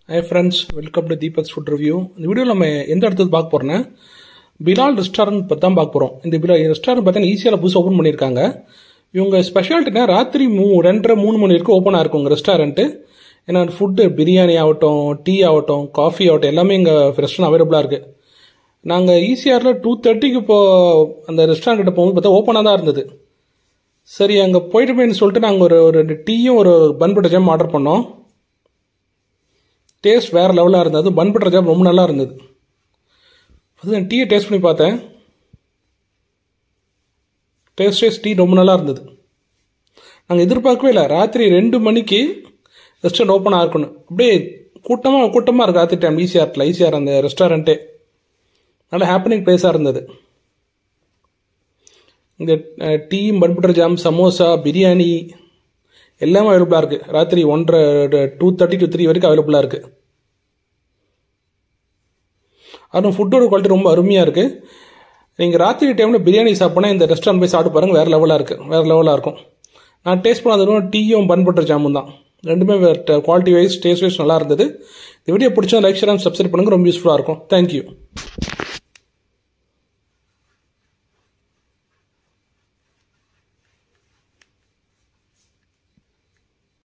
high friends welcome to Deepak's food review இந்த வீடியோவில் நம்ம எந்த இடத்துல பார்க்க போகிறோன்னா பிலால் ரெஸ்டாரண்ட் பற்றி தான் பார்க்க போகிறோம் இந்த பிலா ரெஸ்டாரண்ட் பார்த்தீங்கன்னா ஈஸியாக புதுசு ஓப்பன் பண்ணியிருக்காங்க இவங்க ஸ்பெஷாலிட்டினா ராத்திரி மூ ரெண்டரை மூணு மணி வரைக்கும் ஓப்பனாக இருக்கும் உங்கள் ரெஸ்டாரண்ட்டு ஏன்னா ஃபுட்டு பிரியாணி ஆகட்டும் டீ ஆகட்டும் காஃபி ஆகட்டும் எல்லாமே இங்கே ரெஸ்டாரண்ட் அவைலபிளாக இருக்குது நாங்கள் ஈசிஆரில் டூ தேர்ட்டிக்கு இப்போ அந்த ரெஸ்டாரண்ட் கிட்ட போகும்போது பார்த்தா ஓப்பனாக தான் இருந்தது சரி அங்கே போயிட்டு சொல்லிட்டு நாங்கள் ஒரு ஒரு ரெண்டு டீயும் ஒரு பன் பட்டர் ஜாம் ஆர்டர் பண்ணோம் டேஸ்ட் வேறு லெவலாக இருந்தது பன் பட்டர் ஜாம் ரொம்ப நல்லா இருந்தது அது நான் டீயை டேஸ்ட் பண்ணி பார்த்தேன் டேஸ்ட் டேஸ்ட் டீ ரொம்ப நல்லா இருந்தது நாங்கள் எதிர்பார்க்கவே இல்லை ராத்திரி ரெண்டு மணிக்கு ரெஸ்டாரண்ட் ஓப்பன் ஆகணும் அப்படியே கூட்டமாக கூட்டமாக இருக்குது ராத்திரி டைம் ஈஸியாரில் ஈஸியார் அந்த ரெஸ்டாரண்ட்டே நல்ல ஹாப்பனிங் பிளேஸாக இருந்தது இங்கே tea bun butter jam samosa biryani எல்லாமே அவைலபிளாக இருக்குது ராத்திரி ஒன்றரை டூ தேர்ட்டி டு த்ரீ வரைக்கும் அவைலபிளாக இருக்குது அதுவும் ஃபுட்டோட குவாலிட்டி ரொம்ப அருமையாக இருக்குது நீங்கள் ராத்திரி டைமில் பிரியாணி சாப்பிட்னா இந்த ரெஸ்டாரண்ட் போய் சாப்பிட்டு பாருங்கள் வேறு லெவலாக இருக்குது வேறு லெவலாக இருக்கும் நான் டேஸ்ட் பண்ணது டீயும் பன் பட்டர் ஜாமும் தான் ரெண்டுமே குவாலிட்டி வைஸ் டேஸ்ட் வைஸ் நல்லா இருந்தது இந்த வீடியோ பிடிச்சா லைக் ஷேர் சப்ஸ்கிரைப் பண்ணுங்கள் ரொம்ப யூஸ்ஃபுல்லாக இருக்கும் தேங்க்யூ